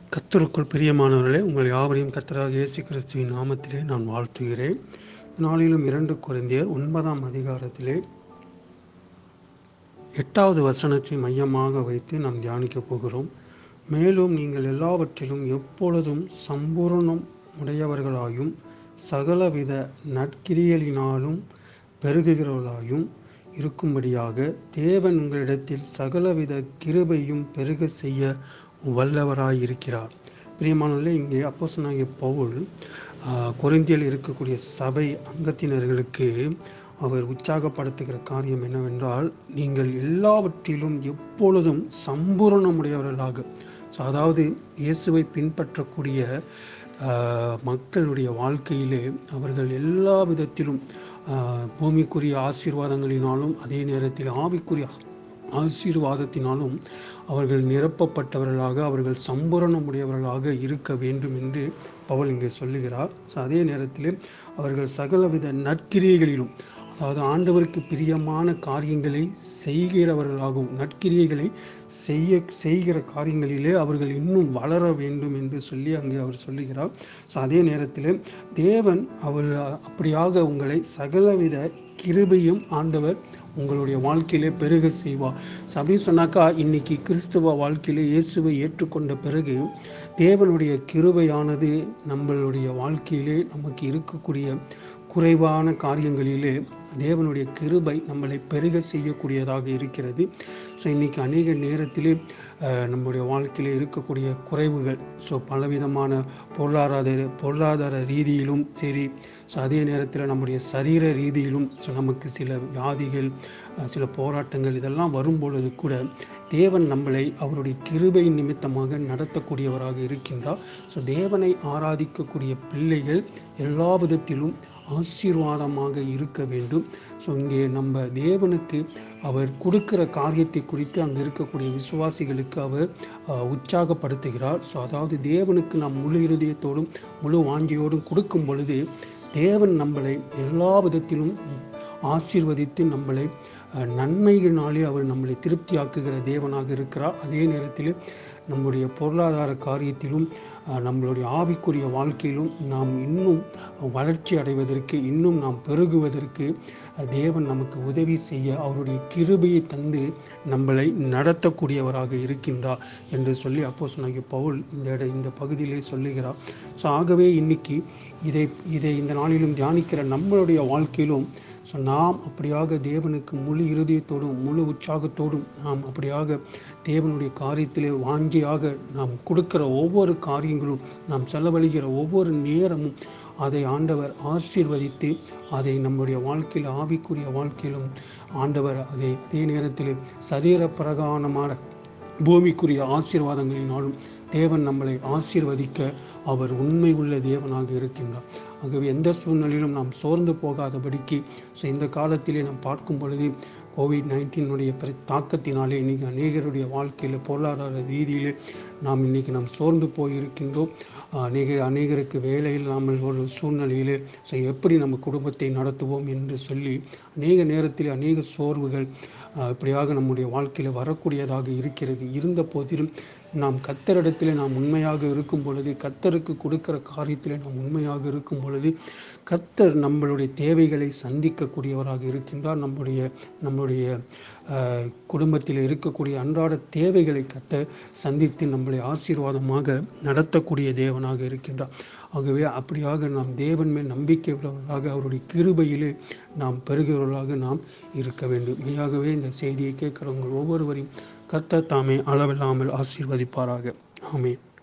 கர்த்தருக்குள் பிரியமானவர்களே உங்கள் யாவரையும் கர்த்தராக இயேசு கிறிஸ்துவின் நாமத்திலே நான் வாழ்த்துகிறேன் நாளிலும் இரண்டு குறைந்தியர் ஒன்பதாம் அதிகாரத்திலே எட்டாவது வசனத்தை மையமாக வைத்து நாம் தியானிக்கப் போகிறோம் மேலும் நீங்கள் எல்லாவற்றிலும் எப்பொழுதும் சம்பூரணம் உடையவர்களாயும் சகலவித நற்கிரியலினாலும் பெருகுகிறவர்களாயும் இருக்கும்படியாக தேவன் உங்களிடத்தில் சகலவித கிருபையும் பெருக செய்ய வல்லவராயிருக்கிறார் பிரியமானவர்களே இங்கே அப்போசனாகிய பவுல் கொரிந்தியில் இருக்கக்கூடிய சபை அங்கத்தினர்களுக்கு அவர் உற்சாகப்படுத்துகிற காரியம் என்னவென்றால் நீங்கள் எல்லாவற்றிலும் எப்பொழுதும் சம்பூரணமுடையவர்களாக ஸோ அதாவது இயேசுவை பின்பற்றக்கூடிய மக்களுடைய வாழ்க்கையிலே அவர்கள் எல்லா விதத்திலும் பூமிக்குரிய ஆசீர்வாதங்களினாலும் அதே நேரத்தில் ஆவிக்குரிய ஆசீர்வாதத்தினாலும் அவர்கள் நிரப்பப்பட்டவர்களாக அவர்கள் சம்பூரணமுடையவர்களாக இருக்க வேண்டும் என்று பவுல் இங்கே சொல்லுகிறார் ஸோ அதே நேரத்தில் அவர்கள் சகலவித நற்கிரியைகளிலும் அதாவது ஆண்டவருக்கு பிரியமான காரியங்களை செய்கிறவர்களாகவும் நற்கிரியைகளை செய்ய செய்கிற காரியங்களிலே அவர்கள் இன்னும் வளர வேண்டும் என்று சொல்லி அங்கே அவர் சொல்லுகிறார் ஸோ அதே நேரத்தில் தேவன் அவர் அப்படியாக உங்களை சகலவித கிருபையும் ஆண்டவர் உங்களுடைய வாழ்க்கையிலே பெருக செய்வார் அப்படின்னு சொன்னாக்கா இன்னைக்கு கிறிஸ்துவ வாழ்க்கையிலே இயேசுவை ஏற்றுக்கொண்ட பிறகு தேவனுடைய கிருபையானது நம்மளுடைய வாழ்க்கையிலே நமக்கு இருக்கக்கூடிய குறைவான காரியங்களிலே தேவனுடைய கிருபை நம்மளை பெருக செய்யக்கூடியதாக இருக்கிறது ஸோ இன்றைக்கி அநேக நேரத்திலே நம்முடைய வாழ்க்கையில் இருக்கக்கூடிய குறைவுகள் ஸோ பலவிதமான பொருளாதார பொருளாதார ரீதியிலும் சரி ஸோ அதே நேரத்தில் நம்முடைய சரீர ரீதியிலும் ஸோ நமக்கு சில வியாதிகள் சில போராட்டங்கள் இதெல்லாம் வரும்பொழுது கூட தேவன் நம்மளை அவருடைய கிருபை நிமித்தமாக நடத்தக்கூடியவராக இருக்கின்றார் ஸோ தேவனை ஆராதிக்கக்கூடிய பிள்ளைகள் எல்லா விதத்திலும் ஆசீர்வாதமாக இருக்க வேண்டும் ஸோ இங்கே நம்ம தேவனுக்கு அவர் கொடுக்கிற காரியத்தை குறித்து அங்கே இருக்கக்கூடிய விசுவாசிகளுக்கு அவர் உற்சாகப்படுத்துகிறார் ஸோ அதாவது தேவனுக்கு நாம் முழு இருதயத்தோடும் முழு வாஞ்சியோடும் கொடுக்கும் பொழுது தேவன் நம்மளை எல்லா விதத்திலும் ஆசீர்வதித்து நம்மளை நன்மைகளினாலே அவர் நம்மளை திருப்தியாக்குகிற தேவனாக இருக்கிறார் அதே நேரத்தில் நம்முடைய பொருளாதார காரியத்திலும் நம்மளுடைய ஆவிக்குரிய வாழ்க்கையிலும் நாம் இன்னும் வளர்ச்சி அடைவதற்கு இன்னும் நாம் பெருகுவதற்கு தேவன் நமக்கு உதவி செய்ய அவருடைய கிருபையை தந்து நம்மளை நடத்தக்கூடியவராக இருக்கின்றார் என்று சொல்லி அப்போ சொன்னாங்க பவுல் இந்த இட இந்த பகுதியிலே சொல்லுகிறார் ஸோ ஆகவே இன்னைக்கு இதை இதை இந்த நாளிலும் தியானிக்கிற நம்மளுடைய வாழ்க்கையிலும் ஸோ நாம் அப்படியாக தேவனுக்கு முழு இருதயத்தோடும் முழு உற்சாகத்தோடும் நாம் அப்படியாக தேவனுடைய காரியத்திலே வாஞ்சியாக நாம் கொடுக்கிற ஒவ்வொரு காரியங்களும் நாம் செலவழிக்கிற ஒவ்வொரு நேரமும் அதை ஆண்டவர் ஆசீர்வதித்து அதை நம்முடைய வாழ்க்கையில் ஆவிக்குரிய வாழ்க்கையிலும் ஆண்டவர் அதை அதே நேரத்தில் சரீர பிரகாரமான பூமிக்குரிய ஆசீர்வாதங்களினாலும் தேவன் நம்மளை ஆசீர்வதிக்க அவர் உண்மை உள்ள தேவனாக இருக்கின்றார் ஆகவே எந்த சூழ்நிலையிலும் நாம் சோர்ந்து போகாதபடிக்கு ஸோ இந்த காலத்திலே நாம் பார்க்கும் பொழுது கோவிட் நைன்டீனுடைய தாக்கத்தினாலே இன்றைக்கி அநேகருடைய வாழ்க்கையில் பொருளாதார ரீதியில் நாம் இன்றைக்கி நாம் சோர்ந்து போயிருக்கின்றோம் அநேக அநேகருக்கு வேலை இல்லாமல் ஒரு சூழ்நிலையில் ஸோ எப்படி நம்ம குடும்பத்தை நடத்துவோம் என்று சொல்லி அநேக நேரத்தில் அநேக சோர்வுகள் இப்படியாக நம்முடைய வாழ்க்கையில் வரக்கூடியதாக இருக்கிறது இருந்த போதிலும் நாம் கத்தரிடத்தில் நாம் உண்மையாக இருக்கும் பொழுது கத்தருக்கு கொடுக்கிற காரியத்தில் நாம் உண்மையாக இருக்கும் பொழுது கத்தர் நம்மளுடைய தேவைகளை சந்திக்கக்கூடியவராக இருக்கின்றார் நம்முடைய நம்முடைய குடும்பத்தில் இருக்கக்கூடிய அன்றாட தேவைகளை கத்த சந்தித்து நம்மளை ஆசீர்வாதமாக நடத்தக்கூடிய தேவனாக இருக்கின்றார் ஆகவே அப்படியாக நாம் தேவன் மேல் நம்பிக்கை உள்ளவர்களாக அவருடைய கிருபையிலே நாம் பெறுகிறவர்களாக நாம் இருக்க வேண்டும் மெய்யாகவே இந்த செய்தியை கேட்குறவங்க ஒவ்வொருவரையும் கத்த தாமே அளவில்லாமல் ஆசீர்வதிப்பாராக ஆமே